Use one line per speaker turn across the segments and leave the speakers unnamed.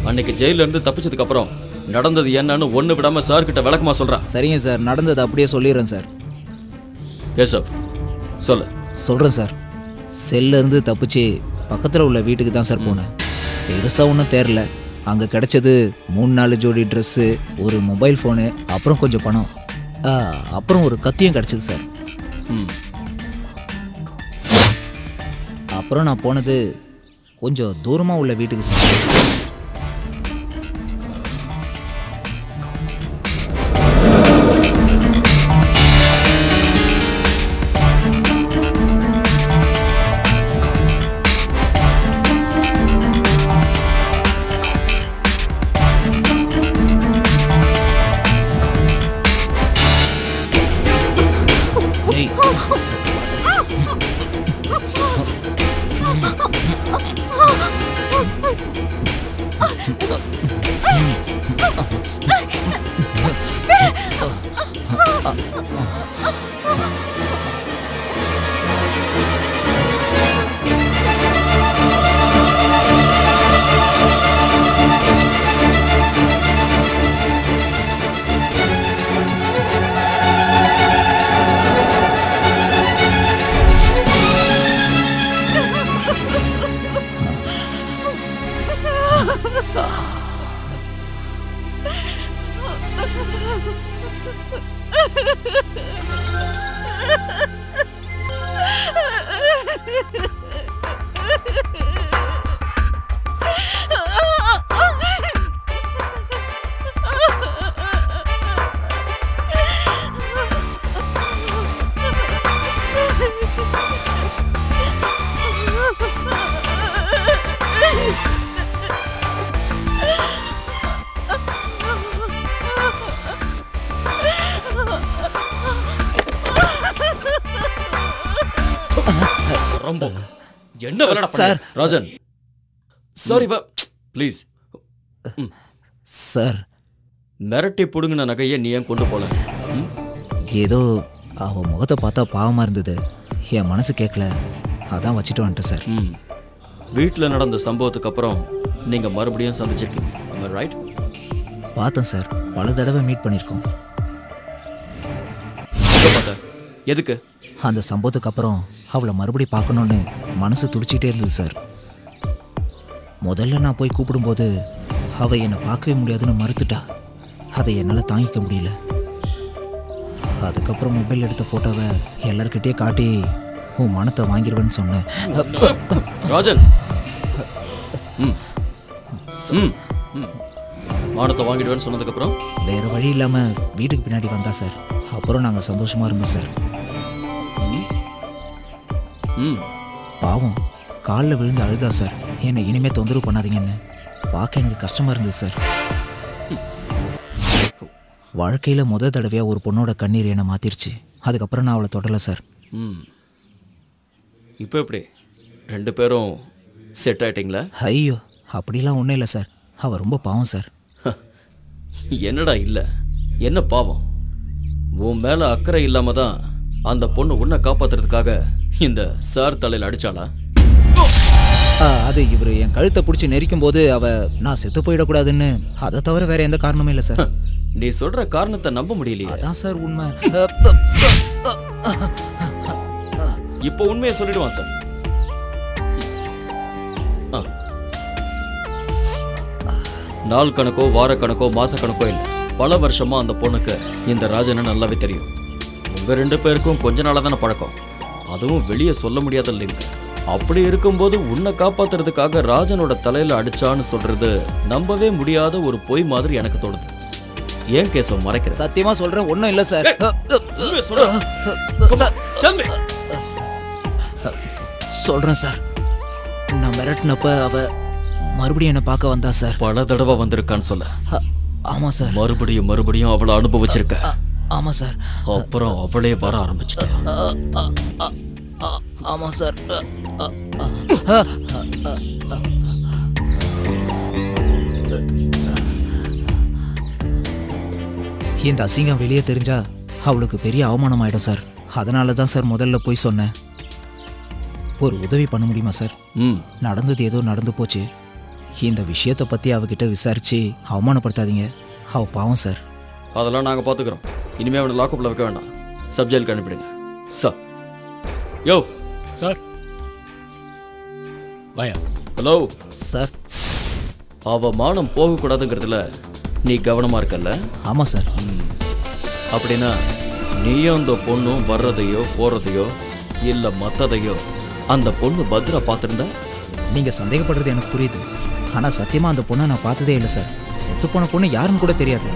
அன்னைக்கு ஜெயில இருந்து தப்பிச்சதுக்கு அப்புறம் நடந்தது என்னன்னு ஒண்ணு விடாம சார் கிட்ட விளக்கமா சொல்றான்
சரிங்க சார் நடந்தது அப்படியே சொல்லிடுறேன் சார்
கேசவ் சொல்லு
சொல்கிறேன் சார் செல்ல இருந்து தப்பிச்சு பக்கத்தில் உள்ள வீட்டுக்கு தான் சார் போனேன் பெருசாக ஒன்றும் தெரில அங்கே கிடைச்சது மூணு நாலு ஜோடி ட்ரெஸ்ஸு ஒரு மொபைல் ஃபோனு அப்புறம் கொஞ்சம் பணம் ஆ, அப்புறம் ஒரு கத்தியும் கிடச்சிது சார்
ம்
அப்புறம் நான் போனது கொஞ்சம் தூரமாக உள்ள வீட்டுக்கு சார் ஏய்,
ரொம்ப என்ன விளையாட
சார்.
சார் ராஜன் சாரி பா ப்ளீஸ்
சார்
மிரட்டி புடுங்கின நகையை நீ ஏன் கொண்டு போல ம்?
ஏதோ அவ முகத்தை பார்த்தா பாவமாக இருந்தது என் மனசு கேட்கல அதான் வச்சுட்டு வந்துட்டேன் சார்
ம் வீட்டில் நடந்த சம்பவத்துக்கு அப்புறம் நீங்க மறுபடியும் சந்திச்சிருக்கீங்க ரைட்
பார்த்தேன் சார் பல தடவை மீட் பண்ணியிருக்கோம்
எதுக்கு
அந்த சம்பவத்துக்கு அப்புறம் அவளை மறுபடி பார்க்கணுன்னு மனசு துடிச்சிட்டே இருந்தது சார் முதல்ல நான் போய் கூப்பிடும்போது அவள் என்னை பார்க்கவே முடியாதுன்னு மறுத்துட்டா அதை என்னால் தாங்கிக்க முடியல அதுக்கப்புறம் மொபைல் எடுத்த ஃபோட்டோவை எல்லார்கிட்டயே காட்டி உன் மனத்தை வாங்கிடுவேன்னு சொன்னேன்
ராஜன் ம் ம் ம். மானத்தை வாங்கிடுவேன்னு சொன்னதுக்கப்புறம்
வேற வழி இல்லாமல் வீட்டுக்கு பின்னாடி வந்தா சார் அப்புறம் நாங்கள் சந்தோஷமாக இருந்தோம் சார்
ம்
பாவம் காலில் விழுந்து அழுதா சார் என்னை இனிமே தொந்தரவு பண்ணாதீங்கன்னு பார்க்க எனக்கு கஷ்டமாக இருந்தது சார் வாழ்க்கையில் முத தடவையாக ஒரு பொண்ணோட கண்ணீர் என்னை மாற்றிருச்சு அதுக்கப்புறம் நான் அவளை தொடரல சார்
ம் இப்போ எப்படி ரெண்டு பேரும் செட் ஆயிட்டீங்களா
ஐயோ அப்படிலாம் ஒன்றும் இல்லை சார் அவள் ரொம்ப பாவம் சார்
என்னடா இல்லை என்ன பாவம் உன் மேலே அக்கறை இல்லாம தான் அந்த பொண்ணு உன்னை காப்பாத்துறதுக்காக இந்த சார் தலையில் அடிச்சாளா
ஆ, அது இவர் என் கழுத்தை பிடிச்சி நெரிக்கும் போது அவ நான் செத்து போயிடக்கூடாதுன்னு அதை தவிர வேற எந்த காரணமும் இல்லை சார்
நீ சொல்ற காரணத்தை நம்ப முடியலையே
அதான் சார் உண்மை
இப்போ உண்மையை சொல்லிடுவான் சார் ஆ. நாள் கணக்கோ வார கணக்கோ மாச கணக்கோ இல்லை பல வருஷமா அந்த பொண்ணுக்கு இந்த ராஜனை நல்லாவே தெரியும் உங்க ரெண்டு பேருக்கும் கொஞ்ச நாளா தானே பழக்கம் அதுவும் வெளியே சொல்ல முடியாத லிங்க் அப்படி இருக்கும்போது உன்னை காப்பாத்துறதுக்காக ராஜனோட தலையில அடிச்சான்னு சொல்றது நம்பவே முடியாத ஒரு பொய் மாதிரி எனக்கு தோணுது ஏன் கேசவ மறைக்கிற
சத்தியமா சொல்றேன் ஒன்றும் இல்லை சார்
உண்மையை சொல்லு. Come on, tell me.
சொல்றேன் சார் நான் மிரட்டினப்ப அவ மறுபடியும் என்னை பார்க்க வந்தா சார்
பல தடவை வந்திருக்கான்னு சொல்ல
அ, ஆமா சார்
மறுபடியும் மறுபடியும் அவளை அனுபவிச்சிருக்க
அ, ஆமா சார்
அப்புறம் அவளே வர ஆரம்பிச்சிட்ட
அ, அ, அ, அ, ஆமா சார் அ, அ, அ, அ, அ, அ. இந்த அசிங்கம் வெளியே தெரிஞ்சா அவளுக்கு பெரிய அவமானம் ஆயிடும் சார் அதனால தான் சார் முதல்ல போய் சொன்னேன் ஒரு உதவி பண்ண முடியுமா சார்
ம்
நடந்தது ஏதோ நடந்து போச்சு இந்த விஷயத்தை பற்றி அவகிட்ட விசாரிச்சு அவமானப்படுத்தாதீங்க அவ பாவம் சார்
அதெல்லாம் நாங்கள் பார்த்துக்குறோம் இனிமே அவனை லாக்கப்பில் வைக்க வேண்டாம் சப் ஜெயிலுக்கு அனுப்பிடுங்க சார் யோ
சார் வாயா
ஹலோ
சார்
அவ மானம் போகக்கூடாதுங்கிறதுல நீ கவனமா இருக்கல்ல
ஆமாம் சார்
அப்படின்னா நீயும் அந்த பொண்ணும் வர்றதையோ போறதையோ இல்ல மத்ததையோ அந்த பொண்ணு பத்ரா பார்த்துருந்தா
நீங்கள் சந்தேகப்படுறது எனக்கு புரியுது ஆனால் சத்தியமாக அந்த பொண்ணை நான் பார்த்ததே இல்லை சார் செத்து போன பொண்ணு யாருன்னு கூட தெரியாது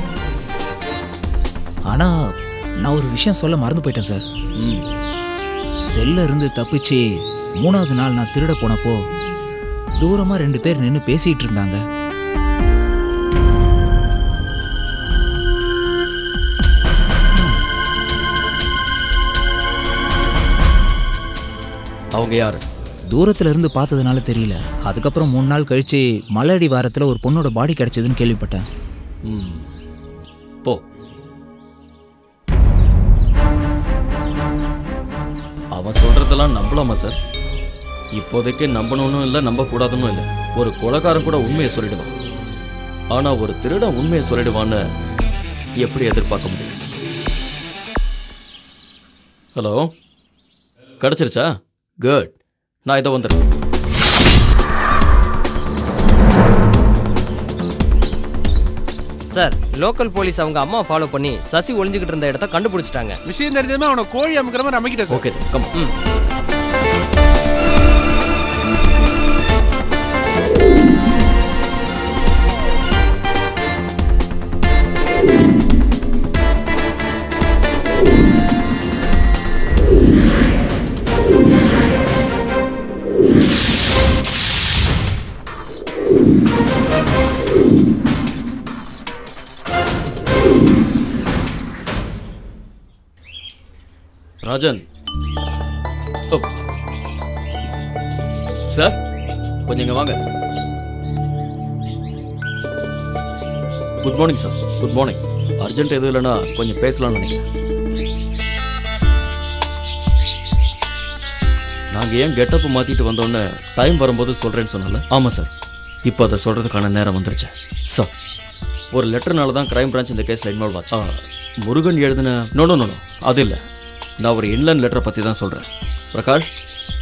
ஆனால் நான் ஒரு விஷயம் சொல்ல மறந்து போயிட்டேன் சார்
ம்
செல்ல இருந்து தப்பிச்சு மூணாவது நாள் நான் திருட போனப்போ தூரமா ரெண்டு பேர் நின்று பேசிட்டு இருந்தாங்க
அவங்க யாரு
தூரத்துல இருந்து பார்த்ததுனால தெரியல அதுக்கப்புறம் மூணு நாள் கழிச்சு மலையடி வாரத்துல ஒரு பொண்ணோட பாடி கிடைச்சதுன்னு கேள்விப்பட்டேன்
ம் போ அவன் சொல்றதெல்லாம் நம்பலாமா சார் இப்போதைக்கு நம்பணும்னு இல்லை நம்பக்கூடாதுன்னு இல்லை ஒரு கொலைக்காரன் கூட உண்மையை சொல்லிடுவான் ஆனா ஒரு திருடன் உண்மையை சொல்லிடுவான்னு எப்படி எதிர்பார்க்க முடியும் ஹலோ கிடைச்சிருச்சா குட் நான் இதை வந்துடுறேன்
சார் லோக்கல் போலீஸ் அவங்க அம்மா ஃபாலோ பண்ணி சசி ஒளிஞ்சுக்கிட்டு இருந்த இடத்த கண்டுபிடிச்சிட்டாங்க
விஷயம் தெரிஞ்சதுமே அவனை கோழி அமுக்கிற மாதிரி அமைக்கிட்ட சார்
ஓகே கம்
ம்
ராஜன் ஓ. சார் கொஞ்சம் இங்க வாங்க good morning sir good morning urgent எதுவும் இல்லைன்னா கொஞ்சம் பேசலாம்னு நினைக்கிறேன் நாங்கள் ஏன் கெட்டப் மாற்றிட்டு வந்தோன்னே டைம் வரும்போது சொல்கிறேன்னு சொன்னால ஆமாம் சார் இப்போ அதை சொல்கிறதுக்கான நேரம் வந்துருச்சு சார் ஒரு லெட்டர்னால தான் கிரைம் பிரான்ச் இந்த கேஸில் இன்வால்வ் ஆச்சு ஆ, முருகன் எழுதின நோ நோ நோ நோ அது இல்லை நான் ஒரு இன்லன் லெட்டரை பற்றி தான் சொல்கிறேன் பிரகாஷ்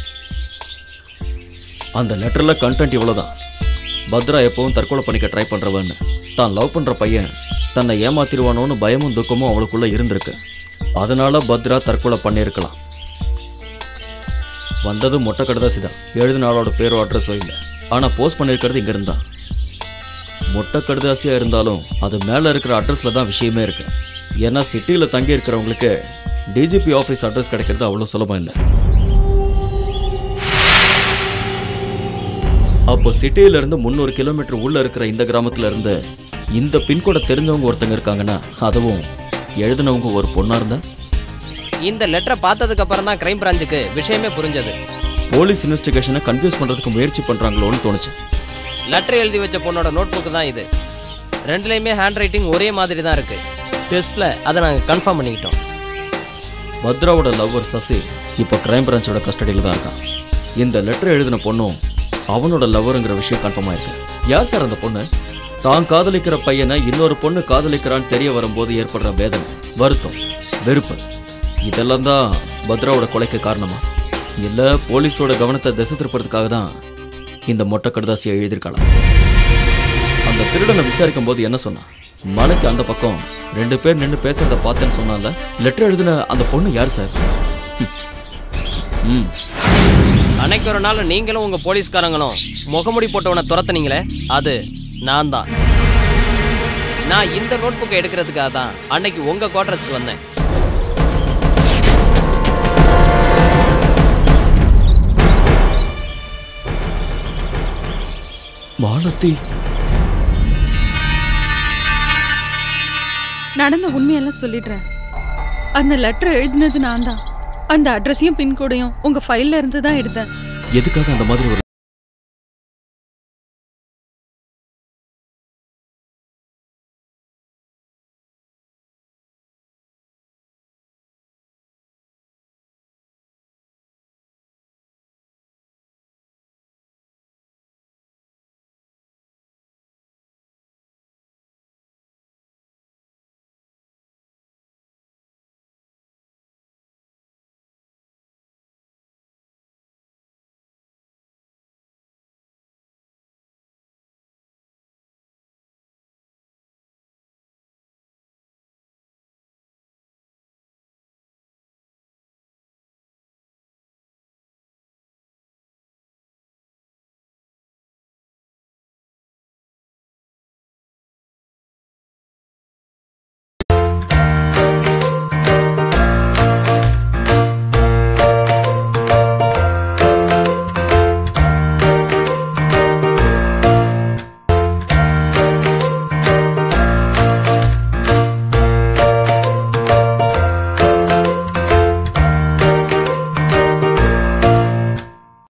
அந்த லெட்டரில் கண்டென்ட் இவ்வளோதான் பத்ரா எப்பவும் தற்கொலை பண்ணிக்க ட்ரை பண்ணுறவன்னு தான் லவ் பண்ணுற பையன் தன்னை ஏமாத்திடுவானோன்னு பயமும் துக்கமும் அவளுக்குள்ளே இருந்திருக்கு அதனால பத்ரா தற்கொலை பண்ணியிருக்கலாம் வந்தது மொட்டை கடுதாசி தான் எழுதின ஆளோட பேரோ அட்ரஸோ இல்லை ஆனால் போஸ்ட் பண்ணியிருக்கிறது இங்கே இருந்தா மொட்டை கடுதாசியாக இருந்தாலும் அது மேலே இருக்கிற அட்ரஸில் தான் விஷயமே இருக்கு ஏன்னா சிட்டியில் தங்கி இருக்கிறவங்களுக்கு டிஜிபி ஆஃபீஸ் அட்ரஸ் கிடைக்கிறது அவ்வளோ சுலபம் இல்லை அப்போ சிட்டியில இருந்து முந்நூறு கிலோமீட்டர் உள்ள இருக்கிற இந்த கிராமத்துல இருந்து இந்த பின்கோடை தெரிஞ்சவங்க ஒருத்தங்க இருக்காங்கன்னா அதுவும் எழுதினவங்க ஒரு பொண்ணா இருந்தா
இந்த லெட்டரை பார்த்ததுக்கு அப்புறம் தான் கிரைம் பிரான்ச்சுக்கு விஷயமே புரிஞ்சது
போலீஸ் இன்வெஸ்டிகேஷனை கன்ஃபியூஸ் பண்றதுக்கு முயற்சி பண்றாங்களோன்னு தோணுச்சு
லெட்டர் எழுதி வச்ச பொண்ணோட நோட் புக் தான் இது ரெண்டுலேயுமே ஹேண்ட் ரைட்டிங் ஒரே மாதிரி தான் இருக்கு டெஸ்ட்டில் அதை நாங்கள் கன்ஃபார்ம் பண்ணிக்கிட்டோம்
பத்ராவோட லவ்வர் சசி இப்போ கிரைம் பிரான்ச்சோட கஸ்டடியில் தான் இருக்கான் இந்த லெட்டர் எழுதின பொண்ணும் அவனோட லவ்வருங்கிற விஷயம் கன்ஃபார்ம் ஆயிருக்கு யார் சார் அந்த பொண்ணு தான் காதலிக்கிற பையனை இன்னொரு பொண்ணு காதலிக்கிறான்னு தெரிய வரும்போது ஏற்படுற வேதனை வருத்தம் வெறுப்பு இதெல்லாம் தான் பத்ராவோட கொலைக்கு காரணமா இல்ல போலீஸோட கவனத்தை திசை திருப்பறதுக்காக தான் இந்த மொட்டை கடுதாசியை எழுதியிருக்கலாம் அந்த திருடனை விசாரிக்கும் போது என்ன சொன்னான் மலைக்கு அந்த பக்கம் ரெண்டு பேர் நின்று பேசுறத பார்த்தேன்னு சொன்னால லெட்டர் எழுதின அந்த பொண்ணு யார் சார் ம்
அன்னைக்கு ஒரு நாள் நீங்களும் உங்கள் போலீஸ்காரங்களும் முகமுடி போட்டவனை துரத்துனீங்களே அது நான் தான் நான் இந்த நோட் புக்கை எடுக்கிறதுக்காக தான் அன்னைக்கு உங்கள் குவார்டர்ஸ்க்கு வந்தேன்
மாலத்தி
நடந்த உண்மையெல்லாம் சொல்லிடுறேன் அந்த லெட்டர் எழுதினது நான் தான் அந்த அட்ரஸையும் பின்கோடையும் உங்க ஃபைல்ல இருந்து தான் எடுத்தேன்
எதுக்காக அந்த மாதிரி ஒரு